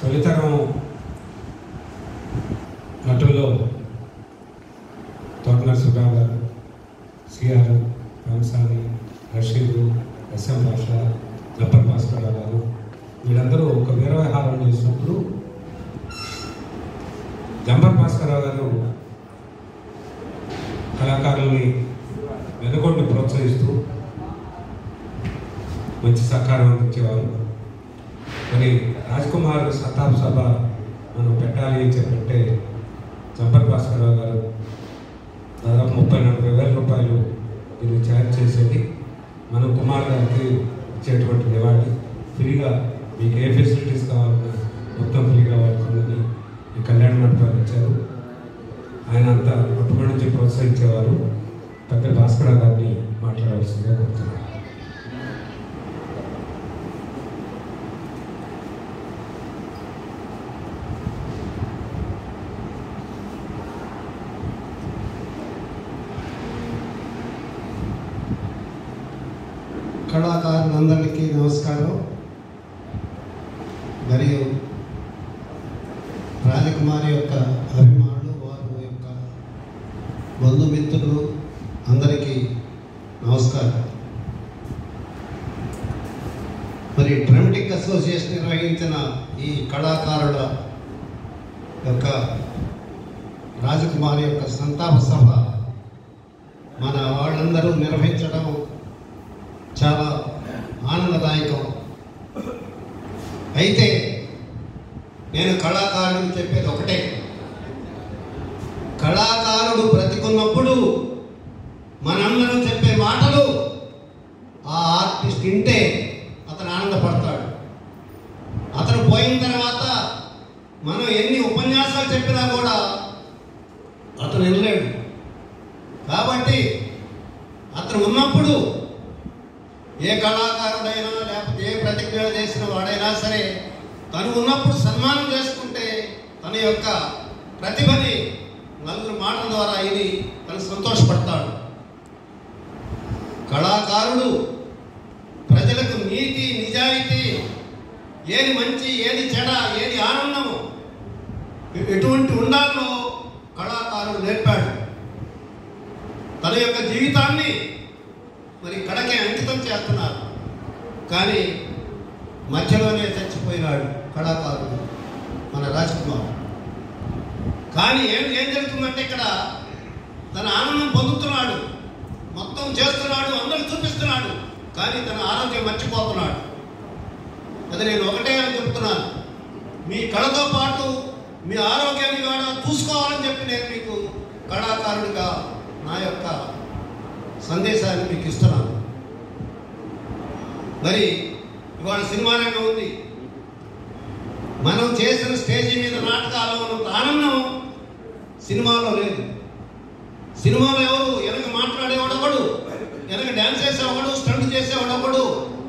తొలితరం నటుల్లో తోటల సుబ్బారావు గారు CR Kamsani Rasheed SM Basha Jaffar Bhaskar గారు వీళ్ళందరూ ఒక వీరవ్యవహారం చేసినప్పుడు జంపర్ భాస్కరరావు గారు కళాకారుల్ని వెనుకొండి ప్రోత్సహిస్తూ మంచి సహకారం అందించేవారు మరి రాజ్ కుమార్ సతాబ్ సభ మనం పెట్టాలి అని చెప్పంటే జంపర్ భాస్కరరావు గారు దాదాపు ముప్పై నలభై వేల రూపాయలు దీన్ని ఛార్జ్ చేసేది మనం కుమార్ గారికి ఇచ్చేటువంటి నివాళి ఫ్రీగా మీకు ఏ ఫెసిలిటీస్ కావాలన్నా మొత్తం ఫ్రీగా వాడుతుందని ఈ కళ్యాణ మండపాలు ఇచ్చారు ఆయన అంతా అప్పటి నుంచి ప్రోత్సహించేవారు పెద్ద భాస్కర గారిని మాట్లాడవలసిందిగా కోరుతున్నాను కళాకారులందరికీ నమస్కారం మరియు రాజకుమారి యొక్క అభిమానులు వారి యొక్క బంధుమిత్రులు అందరికీ నమస్కారం మరి డ్రమటిక్ అసోసియేషన్ నిర్వహించిన ఈ కళాకారుల యొక్క రాజకుమారి యొక్క సంతాప సభ మన వాళ్ళందరూ నిర్వహించడం చాలా ఆనందదాయకం అయితే నేను కళాకారుడికి చెప్పేది ఒకటే కళాకారుడు బ్రతికున్నప్పుడు మనందరం చెప్పే మాటలు ఆ ఆర్టిస్ట్ వింటే అతను ఆనందపడతాడు అతను పోయిన తర్వాత మనం ఎన్ని ఉపన్యాసాలు చెప్పినా కూడా అతను వినలేడు కాబట్టి అతను ఉన్నప్పుడు ఏ కళాకారుడైనా లేకపోతే ఏ ప్రతిజ్ఞ చేసిన వాడైనా సరే తను ఉన్నప్పుడు సన్మానం చేసుకుంటే తన యొక్క ప్రతిభని నలుగురు మాటల ద్వారా ఇది తను సంతోషపడతాడు కళాకారుడు ప్రజలకు నీతి నిజాయితీ ఏది మంచి ఏది చెడ ఏది ఆనందము ఎటువంటి ఉండాలో కళాకారుడు నేర్పాడు తన యొక్క జీవితాన్ని మరి కడకే అంకితం చేస్తున్నారు కానీ మధ్యలోనే చచ్చిపోయినాడు కళాకారుడు మన రాజ్కుమార్ కానీ ఏం ఏం జరుగుతుందంటే ఇక్కడ తన ఆనందం పొందుతున్నాడు మొత్తం చేస్తున్నాడు అందరూ చూపిస్తున్నాడు కానీ తన ఆరోగ్యం మర్చిపోతున్నాడు అది నేను ఒకటే అని చెప్తున్నాను మీ కళతో పాటు మీ ఆరోగ్యాన్ని కూడా చూసుకోవాలని చెప్పి నేను మీకు కళాకారుడిగా నా యొక్క సందేశాన్ని మీకు ఇస్తున్నాను మరి ఇవాళ సినిమా రంగం ఉంది మనం చేసిన స్టేజీ మీద నాటకాలు ఉన్నంత ఆనందం సినిమాలో లేదు సినిమాలో ఎవరు వెనక మాట్లాడేవాడు ఒకడు వెనక డ్యాన్స్ చేసేవాడు స్టంట్ చేసేవాడు ఒకడు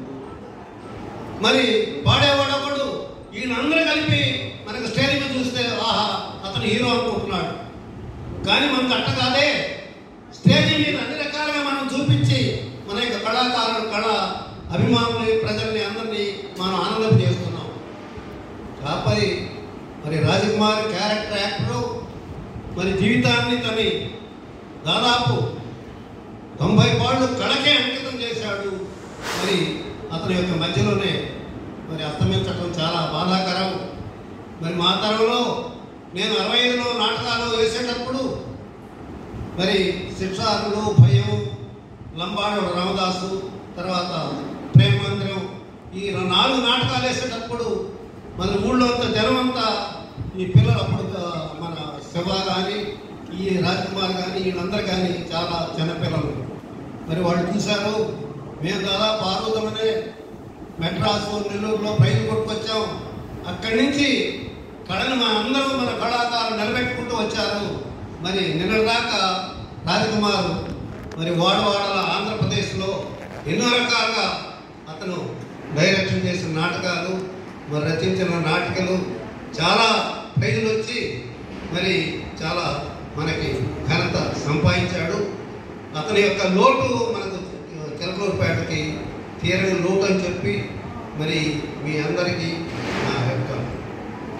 మరి పాడేవాడు ఒకడు వీళ్ళందరూ కలిపి మనకు స్టేజ్ మీద చూస్తే ఆహా అతను హీరో అనుకుంటున్నాడు కానీ మనకు అట్ట కాదే స్టేజ్ మీద అన్ని రకాలుగా మనం చూపించి మన యొక్క కళాకారులు కళ అభిమానులు ప్రజల్ని అందరినీ మనం ఆనందం చేస్తున్నాం కాపై మరి రాజకుమార్ క్యారెక్టర్ యాక్టర్ మరి జీవితాన్ని తని దాదాపు తొంభై పాళ్ళు కళకే అంకితం చేశాడు మరి అతని యొక్క మధ్యలోనే మరి అస్తమించడం చాలా బాధాకరం మరి మా తరంలో నేను అరవై ఐదులో నాటకాలు వేసేటప్పుడు మరి శిక్షారులు భయం లంబాడు రామదాసు తర్వాత ప్రేమ మందిరం ఈ నాలుగు నాటకాలు వేసేటప్పుడు మన ఊళ్ళో అంతా జనం అంతా ఈ పిల్లలు అప్పుడు ఆ, మన శివ కానీ ఈ రాజ్కుమార్ కానీ వీళ్ళందరూ కానీ చాలా చిన్నపిల్లలు మరి వాళ్ళు చూశారు మేము దాదాపు ఆ రోజులనే మెడ్రాసు నెల్లూరులో ప్రైజ్ కొట్టుకొచ్చాం అక్కడి నుంచి కళను మన అందరూ మన కళాకారులు నిలబెట్టుకుంటూ వచ్చారు మరి నిన్నదాకా రాజకుమార్ మరి వాడవాడల ఆంధ్రప్రదేశ్లో ఎన్నో రకాలుగా అతను డైరెక్షన్ చేసిన నాటకాలు మరి రచించిన నాటికలు చాలా ప్రైజులు వచ్చి మరి చాలా మనకి ఘనత సంపాదించాడు అతని యొక్క లోటు మనకు చిలకలూరుపేటకి తీరని లోటు అని చెప్పి మరి మీ అందరికీ నా యొక్క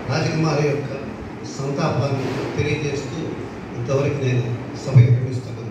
రాజకుమారి యొక్క సంతాపాన్ని తెలియజేస్తూ ఇంతవరకు నేను సభ ముగిస్తున్నాను